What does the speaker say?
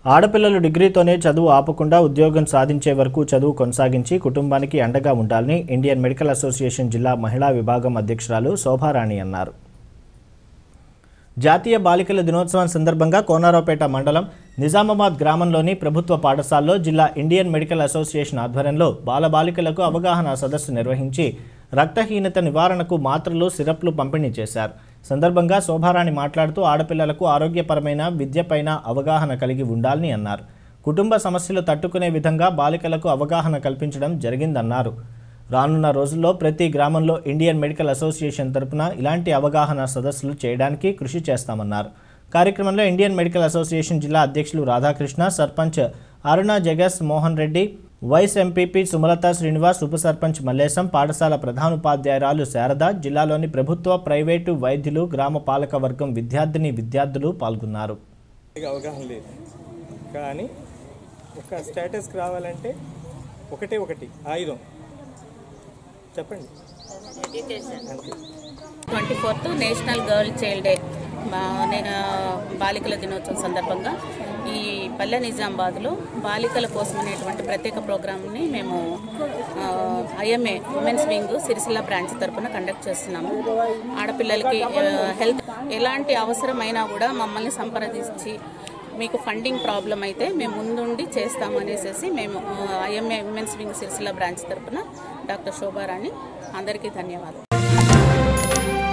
ఆడపిల్లలు డిగ్రీతోనే చదువు ఆపకుండా ఉద్యోగం సాధించే వరకు చదువు కొనసాగించి కుటుంబానికి అండగా ఉండాలని ఇండియన్ మెడికల్ అసోసియేషన్ జిల్లా మహిళా విభాగం అధ్యక్షురాలు శోభారాణి అన్నారు జాతీయ బాలికల దినోత్సవం సందర్భంగా కోనారావుపేట మండలం నిజామాబాద్ గ్రామంలోని ప్రభుత్వ పాఠశాలలో జిల్లా ఇండియన్ మెడికల్ అసోసియేషన్ ఆధ్వర్యంలో బాలబాలికలకు అవగాహన సదస్సు నిర్వహించి రక్తహీనత నివారణకు మాత్రలు సిరప్లు పంపిణీ చేశారు సందర్భంగా శోభారాణి మాట్లాడుతూ ఆడపిల్లలకు ఆరోగ్యపరమైన విద్యపైన అవగాహన కలిగి ఉండాలని అన్నారు కుటుంబ సమస్యలు తట్టుకునే విధంగా బాలికలకు అవగాహన కల్పించడం జరిగిందన్నారు రానున్న రోజుల్లో ప్రతి గ్రామంలో ఇండియన్ మెడికల్ అసోసియేషన్ తరపున ఇలాంటి అవగాహన సదస్సులు చేయడానికి కృషి చేస్తామన్నారు కార్యక్రమంలో ఇండియన్ మెడికల్ అసోసియేషన్ జిల్లా అధ్యక్షులు రాధాకృష్ణ సర్పంచ్ అరుణ జగస్ మోహన్ రెడ్డి వైస్ ఎంపీపీ సుమలత శ్రీనివాస్ ఉప సర్పంచ్ మల్లేశం పాఠశాల ప్రధానోపాధ్యాయురాలు శారద జిల్లాలోని ప్రభుత్వ ప్రైవేటు వైద్యులు గ్రామ పాలక వర్గం విద్యార్థిని విద్యార్థులు పాల్గొన్నారు సరిగా అవగాహన లేదు కానీ ఒక స్టేటస్కి రావాలంటే ఒకటే ఒకటి ఆయుధం చెప్పండి అంతే twenty fourth national girl child day బా- నే- ఆ, బాలికల దినోత్సవం సందర్భంగా ఈ పల్లె నిజామాబాద్లో బాలికల కోసం అనేటువంటి ప్రత్యేక ప్రోగ్రామ్ని మేము IMA women's wing Sircilla branch తరపున కండక్ట్ చేస్తున్నాము ఆడపిల్లలకి ఆ, హెల్త్ ఎలాంటి అవసరమైనా కూడా మమ్మల్ని సంప్రదించి మీకు ఫండింగ్ ప్రాబ్లం అయితే మేము ముందుండి చేస్తాము అనేసి మేము IMA women's wing Sircilla branch తరపున డాక్టర్ శోభారాణి అందరికీ ధన్యవాదాలు